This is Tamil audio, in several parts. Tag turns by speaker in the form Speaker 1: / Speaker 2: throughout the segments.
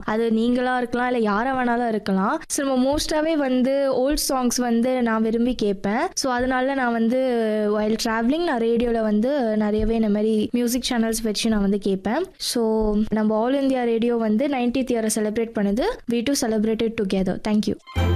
Speaker 1: அது நீங்களாக இருக்கலாம் இல்லை யாரை வேணாலும் இருக்கலாம் ஸோ நம்ம மோஸ்ட்டாகவே வந்து ஓல்ட் சாங்ஸ் வந்து நான் விரும்பி கேட்பேன் ஸோ அதனால நான் வந்து வைல் ட்ராவலிங் நான் ரேடியோவில் வந்து நிறையவே இந்த மாதிரி மியூசிக் சேனல்ஸ் வச்சு நான் வந்து கேட்பேன் ஸோ நம்ம ஆல் இந்தியா ரேடியோ வந்து நைன்டீத் இயரை செலிப்ரேட் பண்ணுது we too celebrated together thank you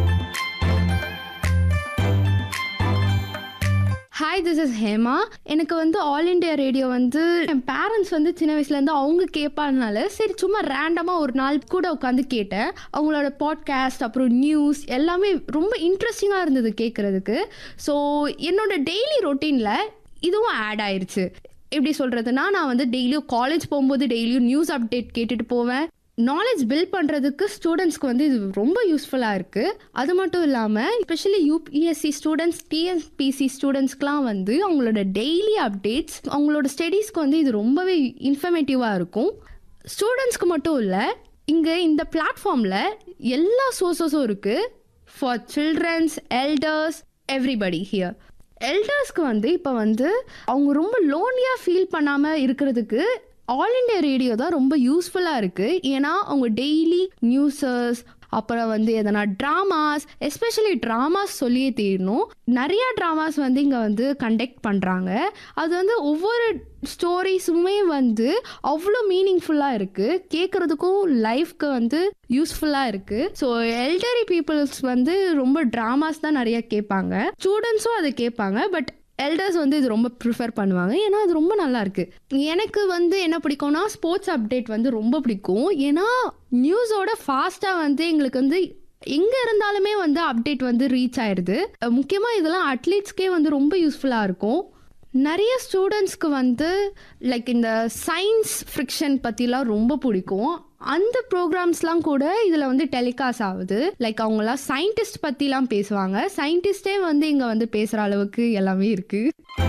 Speaker 2: hi this is Hema எனக்கு வந்து ஆல் இண்டியா ரேடியோ வந்து என் பேரண்ட்ஸ் வந்து சின்ன வயசுலேருந்து அவங்க கேட்பாதனால சரி சும்மா ரேண்டமாக ஒரு நாள் கூட உட்காந்து கேட்டேன் அவங்களோட பாட்காஸ்ட் அப்புறம் நியூஸ் எல்லாமே ரொம்ப இன்ட்ரெஸ்டிங்காக இருந்தது கேட்குறதுக்கு ஸோ என்னோட டெய்லி ரொட்டீனில் இதுவும் ஆட் ஆயிருச்சு எப்படி சொல்கிறதுனா நான் வந்து டெய்லியும் காலேஜ் போகும்போது டெய்லியும் நியூஸ் அப்டேட் கேட்டுட்டு போவேன் நாலேஜ் பில்ட் பண்ணுறதுக்கு ஸ்டூடெண்ட்ஸ்க்கு வந்து இது ரொம்ப யூஸ்ஃபுல்லாக இருக்குது அது மட்டும் இல்லாமல் ஸ்பெஷலி யூபிஎஸ்சி ஸ்டூடெண்ட்ஸ் டிஎன்பிசி ஸ்டூடெண்ட்ஸ்க்குலாம் வந்து அவங்களோட டெய்லி அப்டேட்ஸ் அவங்களோட ஸ்டடீஸ்க்கு வந்து இது ரொம்பவே இன்ஃபர்மேட்டிவாக இருக்கும் ஸ்டூடெண்ட்ஸ்க்கு மட்டும் இல்லை இங்கே இந்த பிளாட்ஃபார்மில் எல்லா சோர்ஸஸும் இருக்குது for childrens elders everybody here எல்டர்ஸ்க்கு வந்து இப்போ வந்து அவங்க ரொம்ப லோன்லியாக ஃபீல் பண்ணாமல் இருக்கிறதுக்கு ஆல் இண்டியா ரேடியோ தான் ரொம்ப யூஸ்ஃபுல்லாக இருக்குது ஏன்னா அவங்க டெய்லி நியூஸஸ் அப்புறம் வந்து எதனா ட்ராமாஸ் எஸ்பெஷலி ட்ராமாஸ் சொல்லியே தீரணும் நிறையா ட்ராமாஸ் வந்து இங்கே வந்து கண்டக்ட் பண்ணுறாங்க அது வந்து ஒவ்வொரு ஸ்டோரிஸுமே வந்து அவ்வளோ மீனிங்ஃபுல்லாக இருக்குது கேட்குறதுக்கும் லைஃப்க்கு வந்து யூஸ்ஃபுல்லாக இருக்குது ஸோ எல்டரி பீப்புள்ஸ் வந்து ரொம்ப ட்ராமாஸ் தான் நிறைய கேட்பாங்க ஸ்டூடெண்ட்ஸும் அதை கேட்பாங்க பட் எல்டர்ஸ் வந்து இது ரொம்ப ப்ரிஃபர் பண்ணுவாங்க ஏன்னா அது ரொம்ப நல்லா இருக்கு எனக்கு வந்து என்ன பிடிக்கும்னா ஸ்போர்ட்ஸ் அப்டேட் வந்து ரொம்ப பிடிக்கும் ஏன்னா நியூஸோட ஃபாஸ்ட்டாக வந்து எங்களுக்கு வந்து எங்கே இருந்தாலுமே வந்து அப்டேட் வந்து ரீச் ஆயிடுது முக்கியமாக இதெல்லாம் அட்லீட்ஸ்க்கே வந்து ரொம்ப யூஸ்ஃபுல்லாக இருக்கும் நிறைய ஸ்டூடெண்ட்ஸ்க்கு வந்து லைக் இந்த சயின்ஸ் ஃப்ரிக்ஷன் பற்றிலாம் ரொம்ப பிடிக்கும் அந்த ப்ரோக்ராம்ஸ்லாம் கூட இதில் வந்து டெலிகாஸ்ட் ஆகுது லைக் அவங்களாம் சயின்டிஸ்ட் பற்றிலாம் பேசுவாங்க சயின்டிஸ்டே வந்து இங்கே வந்து பேசுகிற அளவுக்கு எல்லாமே இருக்குது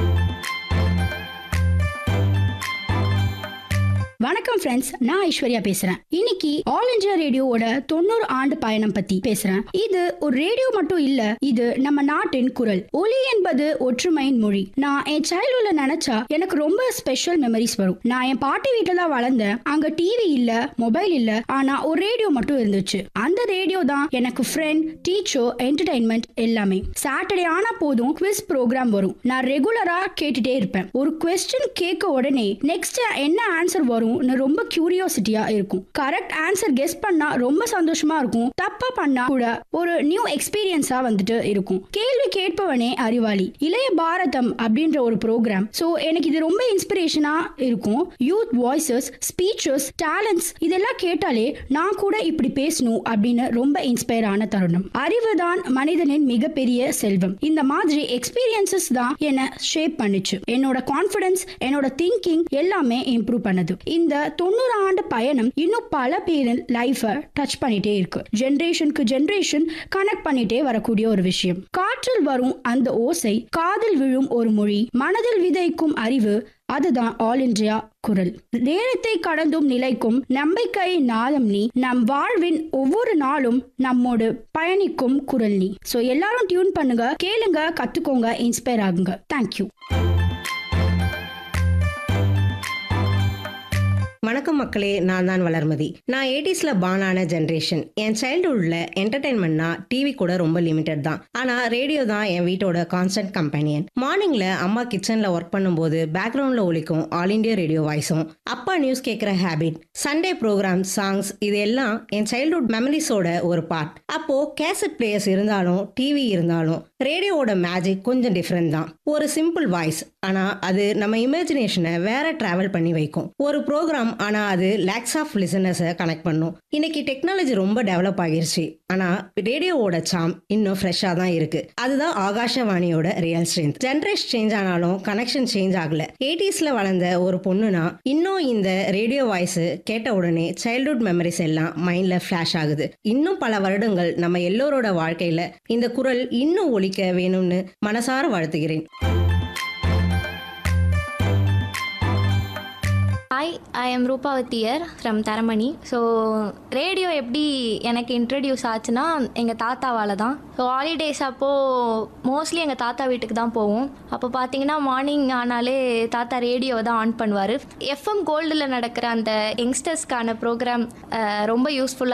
Speaker 3: வணக்கம் ஃப்ரெண்ட்ஸ் நான் ஐஸ்வர்யா பேசுறேன் இன்னைக்கு ஆல் இந்தியா ரேடியோவோட தொண்ணூறு ஆண்டு பயணம் பத்தி பேசுறேன் இது ஒரு ரேடியோ மட்டும் இல்ல இது நம்ம நாட்டின் குரல் ஒலி என்பது ஒற்றுமையின் மொழி நான் என் சைல்ட்ஹுட்ல நினைச்சா எனக்கு ரொம்ப ஸ்பெஷல் மெமரிஸ் வரும் நான் என் பாட்டி வீட்டுல தான் வளர்ந்தேன் அங்க டிவி இல்ல மொபைல் இல்ல ஆனா ஒரு ரேடியோ மட்டும் இருந்துச்சு அந்த ரேடியோ தான் எனக்கு ஃப்ரெண்ட் டீச்சர் என்டர்டைன்மெண்ட் எல்லாமே சாட்டர்டே ஆனா போதும் குவிஸ் ப்ரோக்ராம் வரும் நான் ரெகுலரா கேட்டுட்டே இருப்பேன் ஒரு கொஸ்டின் கேட்க உடனே நெக்ஸ்ட் என்ன ஆன்சர் வரும் ரொம்ப கியூரியாசிட்டியா இருக்கும் கரெக்ட் ஆன்சர் கெஸ் பண்ணா ரொம்ப சந்தோஷமா இருக்கும் தப்பா பண்ணா கூட ஒரு நியூ எக்ஸ்பீரியன்ஸா வந்துட்டு இருக்கும் கேள்வி கேட்பவனே அறிவாளி இளைய பாரதம் அப்படின்ற ஒரு ப்ரோக்ராம் சோ எனக்கு இது ரொம்ப இன்ஸ்பிரேஷனா இருக்கும் யூத் வாய்ஸஸ் ஸ்பீச்சஸ் டேலண்ட்ஸ் இதெல்லாம் கேட்டாலே நான் கூட இப்படி பேசணும் அப்படின்னு ரொம்ப இன்ஸ்பயர் ஆன தருணம் அறிவு தான் மனிதனின் மிகப்பெரிய செல்வம் இந்த மாதிரி எக்ஸ்பீரியன்சஸ் தான் என்ன ஷேப் பண்ணுச்சு என்னோட கான்ஃபிடன்ஸ் என்னோட திங்கிங் எல்லாமே இம்ப்ரூவ் பண்ணுது இந்த தொண்ணூறு ஆண்டு பயணம் இன்னும் பல பேரின் லைஃபை டச் பண்ணிட்டே இருக்கு ஜென்ரேஷனுக்கு ஜென்ரேஷன் கனெக்ட் பண்ணிட்டே வரக்கூடிய ஒரு விஷயம் காற்றில் வரும் அந்த ஓசை காதில் விழும் ஒரு மொழி மனதில் விதைக்கும் அறிவு அதுதான் ஆல் இந்தியா குரல் நேரத்தை கடந்தும் நிலைக்கும் நம்பிக்கை நாதம் நீ நம் வாழ்வின் ஒவ்வொரு நாளும் நம்மோடு பயணிக்கும் குரல் நீ சோ எல்லாரும் டியூன் பண்ணுங்க கேளுங்க கத்துக்கோங்க இன்ஸ்பயர் ஆகுங்க தேங்க்யூ
Speaker 4: வணக்கம் மக்களே நான் தான் வளர்மதி நான் எயிட்டிஸ்ல பானான ஜென்ரேஷன் என் சைல்டுஹுட்ல என்டர்டைன்மெண்ட்னா டிவி கூட ரொம்ப லிமிடெட் தான் ஆனா ரேடியோ தான் என் வீட்டோட கான்ஸ்டன்ட் கம்பெனியன் மார்னிங்ல அம்மா கிச்சன்ல ஒர்க் பண்ணும்போது பேக்ரவுண்ட்ல ஒலிக்கும் ஆல் இண்டியா ரேடியோ வாய்ஸும் அப்பா நியூஸ் கேட்குற ஹேபிட் சண்டே ப்ரோக்ராம் சாங்ஸ் இது எல்லாம் என் சைல்ட்ஹுட் மெமரிஸோட ஒரு பார்ட் அப்போ கேசட் பிளேயர்ஸ் இருந்தாலும் டிவி இருந்தாலும் ரேடியோவோட மேஜிக் கொஞ்சம் டிஃப்ரெண்ட் தான் ஒரு சிம்பிள் வாய்ஸ் ஆனா அது நம்ம இமேஜினேஷனை வேற டிராவல் பண்ணி வைக்கும் ஒரு ப்ரோக்ராம் ஆனா அது லேக்ஸ் ஆஃப் லிசனர்ஸை கனெக்ட் பண்ணும் இன்னைக்கு டெக்னாலஜி ரொம்ப டெவலப் ஆகிருச்சு ஆனா ரேடியோவோட சாம் இன்னும் ஃப்ரெஷ்ஷா தான் இருக்கு அதுதான் ஆகாஷவாணியோட ரியல் ஸ்ட்ரென்த் ஜென்ரேஷன் சேஞ்ச் ஆனாலும் கனெக்ஷன் சேஞ்ச் ஆகல எயிட்டிஸ்ல வளர்ந்த ஒரு பொண்ணுனா இன்னும் இந்த ரேடியோ வாய்ஸ் கேட்ட உடனே சைல்ட்ஹுட் மெமரிஸ் எல்லாம் மைண்ட்ல ஃபிளாஷ் ஆகுது இன்னும் பல வருடங்கள் நம்ம எல்லோரோட வாழ்க்கையில இந்த குரல் இன்னும் ஒலிக்க வேணும்னு மனசார வாழ்த்துகிறேன்
Speaker 5: hi I am Roopavathiyar from Taramani so radio எப்படி எனக்கு இன்ட்ரடியூஸ் ஆச்சுன்னா எங்கள் தாத்தாவால் தான் ஸோ ஹாலிடேஸ் அப்போது மோஸ்ட்லி எங்கள் தாத்தா வீட்டுக்கு தான் போவோம் அப்போ பார்த்தீங்கன்னா மார்னிங் ஆனாலே தாத்தா ரேடியோவை தான் ஆன் பண்ணுவார் எஃப்எம் கோல்டில் நடக்கிற அந்த யங்ஸ்டர்ஸ்க்கான ப்ரோக்ராம் ரொம்ப யூஸ்ஃபுல்லாக